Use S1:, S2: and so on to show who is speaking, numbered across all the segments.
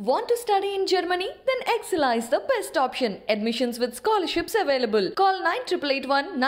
S1: Want to study in Germany? Then Excella is the best option. Admissions with scholarships available. Call 9881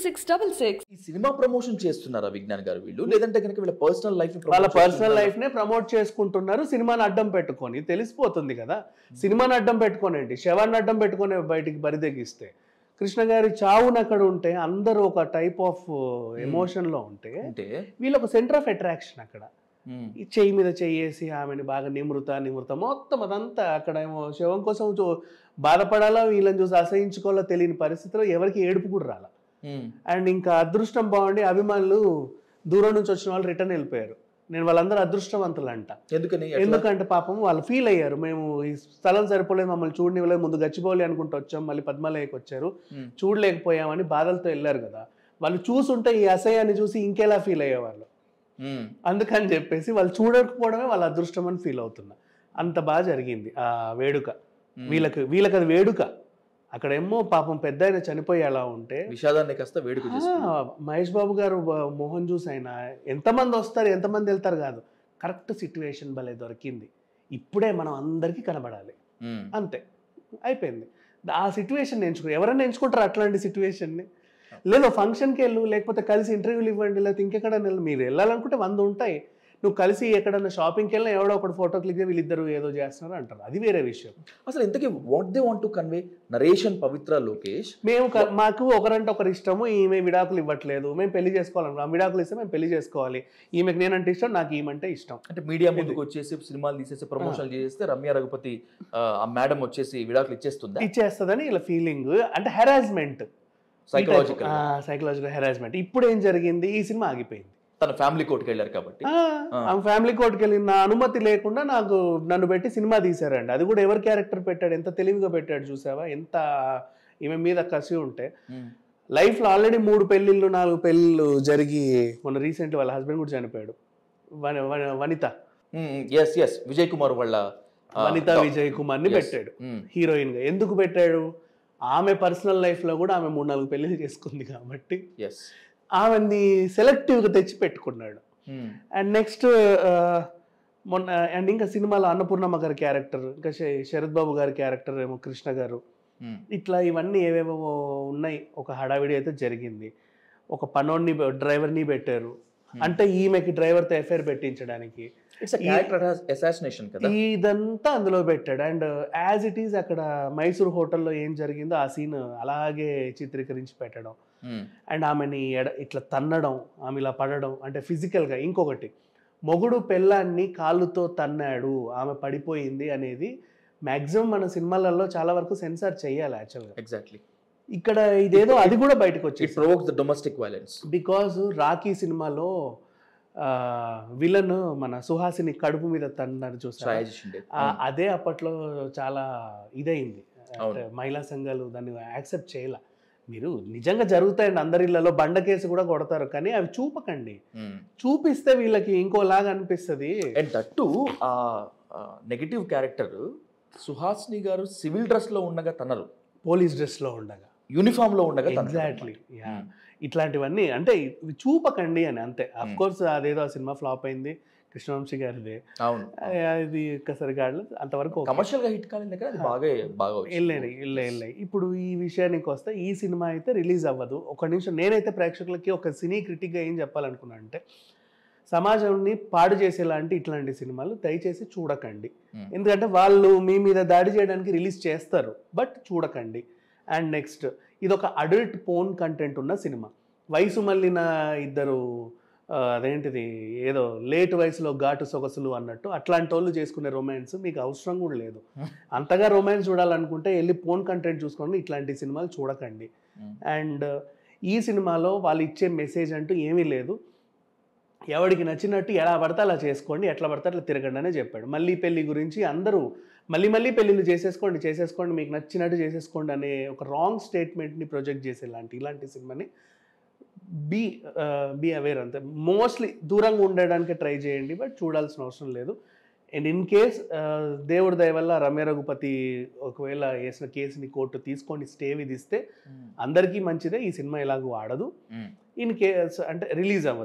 S1: 96666.
S2: ఈ cinema promotion చేస్తున్నారా విజ్ఞాన్ గారు వీళ్ళు లేదంటే కనుక వీళ్ళ పర్సనల్ లైఫ్
S3: వాళ్ళ పర్సనల్ లైఫ్ నే ప్రమోట్ చేసుకుంటున్నారు సినిమాని అడ్డం పెట్టుకొని తెలిసిపోతుంది కదా సినిమాని అడ్డం పెట్టుకోనండి శవాన్ని అడ్డం పెట్టుకొని బయటికి బరిదెగిస్తే కృష్ణ గారి చావును అక్కడ ఉంటే అందరూ ఒక టైప్ ఆఫ్ ఎమోషన్ లో ఉంటే
S2: అంటే
S3: వీళ్ళు ఒక సెంటర్ ఆఫ్ అట్రాక్షన్ అక్కడ
S2: ఉమ్,
S3: ఈ చెయ్యి మీద చెయ్యేసి ఆమెని బాగా నిమృత నిమృత మొత్తం అదంతా అక్కడ ఏమో శవం కోసం చూ- బాధపడాలా వీళ్ళని చూసి అసహించుకోవాలో తెలియని పరిస్థితిలో ఎవరికి ఏడుపు కూడా రాల
S2: ఉమ్,
S3: అండ్ ఇంకా అదృష్టం బాగుండి అభిమానులు దూరం నుంచి వచ్చిన వాళ్ళు రిటర్న్ వెళ్ళిపోయారు నేను వాళ్ళందరూ అదృష్టవంతులు అంట
S2: ఎందుకని ఎట్లా?
S3: ఎందుకంటే పాపం వాళ్ళు ఫీల్ అయ్యారు మేము ఈ స్థలం సరిపోలేదు మమ్మల్ని చూడనివ్వలేదు ముందు గచ్చిపోలే అనుకుంటూ వచ్చాం మళ్ళీ పద్మాలయకి వచ్చారు
S2: ఉమ్,
S3: చూడలేకపోయామని బాధలతో వెళ్ళారు కదా వాళ్ళు చూసుంటే ఈ అసహ్యాన్ని చూసి ఇంకెలా ఫీల్ అయ్యేవాళ్ళు
S2: ఉమ్,
S3: అందుకని చెప్పేసి వాళ్ళు చూడకపోవడమే వాళ్ళ అదృష్టం అని ఫీల్ అవుతున్నా అంత బాగా జరిగింది ఆ వేడుక
S2: ఉమ్.
S3: వీళ్ళకి వీళ్ళకి అది వేడుక అక్కడేమో పాపం పెద్ద ఆయన చనిపోయి అలా ఉంటే
S2: విషాదాన్ని కాస్త వేడుక
S3: ఆ,
S2: చేసుకున్నారు.
S3: మహేష్ బాబు గారు బ- మోహన్ చూస్ అయినా ఎంతమంది వస్తారు ఎంతమంది వెళ్తారు కాదు కరెక్ట్ సిచ్యువేషన్ భలే దొరికింది ఇప్పుడే మనం అందరికీ కనబడాలి
S2: ఉమ్,
S3: అంతే అయిపోయింది ఆ సిచ్యువేషన్ ఎంచుకో ఎవరైనా ఎంచుకుంటారు అట్లాంటి సిచ్యువేషన్ని లేదు ఫంక్షన్కి వెళ్ళు లేకపోతే కలిసి ఇంటర్వ్యూలు ఇవ్వండి లేకపోతే ఇంకెక్కడైనా వెళ్ళు మీరు వెళ్ళాలనుకుంటే వంద ఉంటాయి నువ్వు కలిసి ఎక్కడన్నా షాపింగ్కి వెళ్ళినా ఎవడో ఒకటి ఫోటో క్లిక్ వీళ్ళిద్దరు ఏదో చేస్తున్నారు అంటారు అది వేరే విషయం
S2: అసలు ఇంతకీ what they want to convey నరేషన్ పవిత్ర లోకేష్
S3: మేము క- మాకు ఒకరంటే ఒకరు ఇష్టము ఈమె విడాకులు ఇవ్వట్లేదు మేము పెళ్లి చేసుకోవాలనుకున్నాం విడాకులు ఇస్తే మేము పెళ్లి చేసుకోవాలి ఈమెకి నేనంటే ఇష్టం నాకు ఈమంటే ఇష్టం
S2: అంటే మీడియా ముందుకు వచ్చేసి సినిమాలు తీసేసి ప్రమోషన్లు చేస్తే రమ్య రఘుపతి ఆ, ఆ మేడం వచ్చేసి విడాకులు ఇచ్చేస్తుందా
S3: ఇచ్చేస్తుందని ఇలా ఫీలింగ్ అంటే హెరాస్మెంట్
S2: సైకలాజికల్
S3: సైకలాజికల్ హెరాస్మెంట్ ఇప్పుడు ఏం జరిగింది ఈ సినిమా ఆగిపోయింది
S2: తన ఫ్యామిలీ కోర్టుకి వెళ్ళారు కాబట్టి
S3: ఆ, ఆ ఫ్యామిలీ కోర్టుకి వెళ్ళి నా అనుమతి లేకుండా నాకు నన్ను పెట్టి సినిమా తీశారండి అది కూడా ఎవరి క్యారెక్టర్ పెట్టాడు ఎంత తెలివిగా పెట్టాడు చూసావా ఎంత ఈమె మీద కసి ఉంటే
S2: ఉమ్,
S3: లైఫ్లో ఆల్రెడీ మూడు పెళ్ళిళ్ళు నాలుగు పెళ్ళిళ్ళు జరిగి మొన్న రీసెంట్ వాళ్ళ హస్బెండ్ కూడా చనిపోయాడు వన- వన- వనిత
S2: ఎస్ ఎస్ విజయ్ కుమార్ వాళ్ళ ఆ,
S3: వనిత
S2: డా-
S3: విజయ్ కుమార్ ని
S2: Yes.
S3: పెట్టాడు
S2: ఉమ్,
S3: హీరోయిన్ గా ఎందుకు పెట్టాడు ఆమె పర్సనల్ లైఫ్ లో కూడా ఆమె మూడు నాలుగు పెళ్లిళ్ళు చేసుకుంది కాబట్టి
S2: yes.
S3: ఆమెని సెలెక్టివ్ గా తెచ్చి పెట్టుకున్నాడు
S2: ఉమ్,
S3: అండ్ నెక్స్ట్ మొన్న అండ్ ఇంకా సినిమాలో అన్నపూర్ణమ్మ గారి క్యారెక్టర్ ఇంకా శ- శరత్ బాబు గారి క్యారెక్టర్ ఏమో కృష్ణ గారు
S2: ఉమ్,
S3: ఇట్లా ఇవన్నీ ఏవేవో ఉన్నాయి ఒక హడావిడి అయితే జరిగింది ఒక పనోడిని డ్రైవర్ని పెట్టారు అంటే ఈమెకి డ్రైవర్తో ఎఫ్ఐఆర్ పెట్టించడానికి
S2: ఇట్స్ క్యారెక్టర్ అసాసినేషన్ కదా
S3: ఇదంతా అందులో పెట్టాడు అండ్ యాజ్ ఇట్ ఈజ్ అక్కడ మైసూర్ హోటల్లో ఏం జరిగిందో ఆ సీన్ అలాగే చిత్రీకరించి పెట్టడం
S2: ఉమ్,
S3: అండ్ ఆమెని ఎడ ఇట్లా తన్నడం ఆమె ఇలా పడడం అంటే ఫిజికల్గా ఇంకొకటి మొగుడు పెళ్ళాన్ని కాళ్ళుతో తన్నాడు ఆమె పడిపోయింది అనేది మ్యాక్సిమం మన సినిమాలలో చాలా వరకు సెన్సార్ చేయాలి యాక్చువల్గా
S2: ఎగ్జాక్ట్లీ
S3: ఇక్కడ ఇదేదో అది కూడా బయటకు
S2: ఇట్
S3: వచ్చేసి
S2: provokes the domestic violence
S3: because Rakhi సినిమాలో విలన్ మన సుహాసిని కడుపు మీద తన్నారు చూసారా
S2: ఛాయాజేషన్ డే
S3: ఆ, అదే అప్పట్లో చాలా ఇదైంది అంటే
S2: అవును.
S3: మహిళా సంఘాలు దాన్ని యాక్సెప్ట్ చేయాల మీరు నిజంగా జరుగుతాయండి అందరి ఇళ్లలో బండ కేసు కూడా కొడతారు కానీ అవి చూపకండి చూపిస్తే వీళ్ళకి ఇంకోలాగా అనిపిస్తుంది
S2: అండ్ దట్టు ఆ negative character Suhasini garu civil dress లో ఉండగా తనరు
S3: పోలీస్ డ్రెస్ లో ఉండగా
S2: యూనిఫామ్ లో ఉండగా తనరు
S3: ఎగ్జాక్ట్లీ
S2: Hmm.
S3: ఇట్లాంటివన్నీ అంటే ఇవి చూపకండి అని అంతే అఫ్
S2: Hmm.
S3: కోర్స్ అదేదో ఆ సినిమా ఫ్లాప్ అయింది కృష్ణవంశీ గారిదే
S2: అవును
S3: ఆ, ఇది ఒక్కసారి కాదు అంతవరకు okay.
S2: కమర్షియల్ గా హిట్ కాలేదు దగ్గర అది బాగా బాగా వచ్చింది.
S3: వెళ్ళాయి వెళ్ళాయి వెళ్ళాయి ఇప్పుడు ఈ విషయానికి వస్తే ఈ సినిమా అయితే రిలీజ్ అవ్వదు ఒక నిమిషం నేనైతే ప్రేక్షకులకి ఒక సినీ క్రిటిక్గా ఏం చెప్పాలనుకున్నా అంటే సమాజంని పాడు చేసేలాంటి ఇట్లాంటి సినిమాలు దయచేసి చూడకండి
S2: Hmm.
S3: ఎందుకంటే వాళ్ళు మీ మీద దాడి చేయడానికి రిలీజ్ చేస్తారు బట్ చూడకండి అండ్ నెక్స్ట్ ఇది ఒక అడల్ట్ పోన్ కంటెంట్ ఉన్న సినిమా వయసు మళ్ళిన ఇద్దరు ఆ, అదేంటిది ఏదో లేట్ వయసులో ఘాటు సొగసులు అన్నట్టు అట్లాంటి వాళ్ళు చేసుకునే రొమాన్స్ మీకు అవసరం కూడా లేదు అంతగా రొమాన్స్ చూడాలనుకుంటే వెళ్ళి పోన్ కంటెంట్ చూసుకోండి ఇట్లాంటి సినిమాలు చూడకండి
S2: Hmm.
S3: అండ్ ఈ సినిమాలో వాళ్ళు ఇచ్చే మెసేజ్ అంటూ ఏమీ లేదు ఎవడికి నచ్చినట్టు ఎలా పడితే అలా చేసుకోండి ఎట్లా పడితే అట్లా తిరగండి అనే చెప్పాడు మళ్ళీ పెళ్లి గురించి అందరూ మళ్ళీ మళ్ళీ పెళ్ళిళ్ళు చేసేసుకోండి చేసేసుకోండి మీకు నచ్చినట్టు చేసేసుకోండి అనే ఒక రాంగ్ స్టేట్మెంట్ని ప్రొజెక్ట్ చేసేలాంటి ఇలాంటి సినిమాని బీ బీ అవేర్ అంతే మోస్ట్లీ దూరంగా ఉండడానికి ట్రై చేయండి బట్ చూడాల్సిన అవసరం లేదు అండ్ ఇన్ కేస్ దేవుడి దయ వల్ల రమ్య రఘుపతి ఒకవేళ వేసిన కేసుని కోర్టు తీసుకొని స్టే విధిస్తే అందరికీ మంచిదే ఈ సినిమా ఎలాగూ ఆడదు
S2: Hmm.
S3: ఇన్ కేస్ అంటే రిలీజ్ అవ్వదు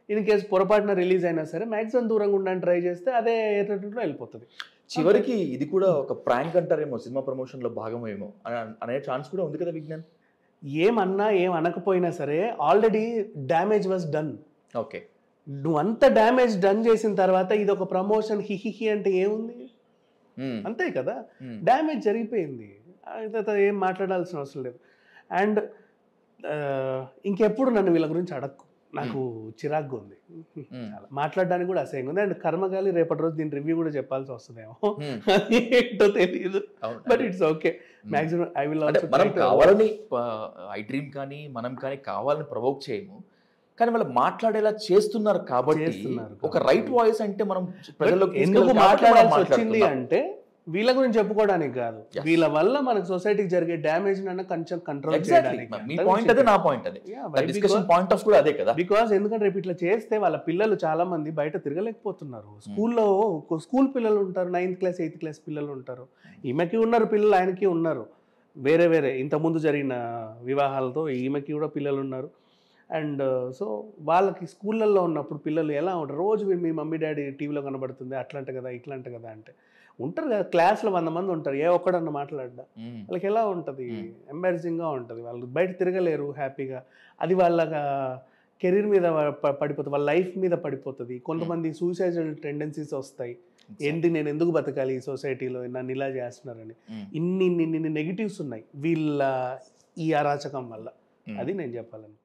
S3: ఇన్ కేసు పొరపాటున రిలీజ్ అయినా సరే మ్యాక్సిమం దూరంగా ఉండడానికి ట్రై చేస్తే అదే ఏటో వెళ్ళిపోతుంది
S2: చివరికి ఇది కూడా ఒక ప్రాంక్ అంటారేమో సినిమా ప్రమోషన్ లో భాగమేమో అని- అనే ఛాన్స్ కూడా ఉంది కదా విజ్ఞాన్
S3: ఏమన్నా ఏం అనకపోయినా సరే already damage was done
S2: okay
S3: నువ్వు అంత డ్యామేజ్ డన్ చేసిన తర్వాత ఇది ఒక ప్రమోషన్ హిహిహి అంటే ఏముంది అంతే కదా డ్యామేజ్ జరిగిపోయింది అయితే ఏం మాట్లాడాల్సిన అవసరం లేదు అండ్ ఇంకెప్పుడు నన్ను వీళ్ళ గురించి అడక్కు నాకు చిరాగ్గా ఉంది అలా మాట్లాడడానికి కూడా అసహ్యంగా ఉంది అండ్ కర్మగాలి రేపటి రోజు దీని రివ్యూ కూడా చెప్పాల్సి వస్తుందేమో అది ఏంటో తెలియదు but it's okay maximum I will
S2: అంటే మనం కావాలని ఐ డ్రీమ్ కానీ మనం కానీ కావాలని ప్రవోక్ చేయము కానీ వాళ్ళు మాట్లాడేలా చేస్తున్నారు కాబట్టి
S3: చేస్తున్నారు
S2: ఒక
S3: కాబట్టి.
S2: రైట్ వాయిస్ అంటే మనం ప్రజల్లోకి
S3: ఎందుకు
S2: తీసుకెళ్ళాలి కాబట్టి మనం
S3: మాట్లాడాల్సి వచ్చింది
S2: మాట్లాడుతున్నాం.
S3: అంటే వీళ్ళ గురించి చెప్పుకోవడానికి కాదు
S2: Yes.
S3: వీళ్ళ వల్ల మనకు సొసైటీకి జరిగే డ్యామేజ్ నన్న కొంచెం కంట్రోల్
S2: Exactly. మీ పాయింట్ అదే నా పాయింట్ అదే డిస్కషన్ పాయింట్ ఆఫ్ కూడా అదే కదా
S3: బికాస్ ఎందుకంటే రేపు ఇట్లా చేస్తే వాళ్ళ పిల్లలు చాలా మంది బయట తిరగలేకపోతున్నారు స్కూల్లో స్కూల్ పిల్లలు ఉంటారు నైన్త్ క్లాస్ ఎయిత్ క్లాస్ పిల్లలు ఉంటారు ఈమెకి ఉన్నారు పిల్లలు ఆయనకి ఉన్నారు వేరే వేరే ఇంతకుముందు జరిగిన వివాహాలతో ఈమెకి కూడా పిల్లలు ఉన్నారు అండ్ సో వాళ్ళకి స్కూళ్ళల్లో ఉన్నప్పుడు పిల్లలు ఎలా ఉంటారు రోజు మీ- మీ మమ్మీ డాడీ టీవీలో కనబడుతుంది అట్లాంటి కదా ఇట్లాంటి కదా అంటే ఉంటారు కదా క్లాస్లో వంద మంది ఉంటారు ఏ ఒక్కడన్న మాట్లాడ్డా
S2: మ్మ్.
S3: వాళ్ళకి ఎలా ఉంటుంది
S2: Hmm.
S3: ఎంబారసింగ్గా ఉంటుంది వాళ్ళు బయట తిరగలేరు హ్యాపీగా అది వాళ్ళ కెరీర్ మీద ప- పడిపోతుంది వాళ్ళ లైఫ్ మీద పడిపోతుంది కొంతమంది సూసైడల్ టెండెన్సీస్ వస్తాయి ఏంటి నేను ఎందుకు బతకాలి ఈ సొసైటీలో నన్ను ఇలా చేస్తున్నారని
S2: మ్మ్.
S3: ఇన్ని ఇన్ని ఇన్ని నెగిటివ్స్ ఉన్నాయి వీళ్ళ ఈ అరాచకం వల్ల
S2: మ్మ్.
S3: అది నేను చెప్పాలను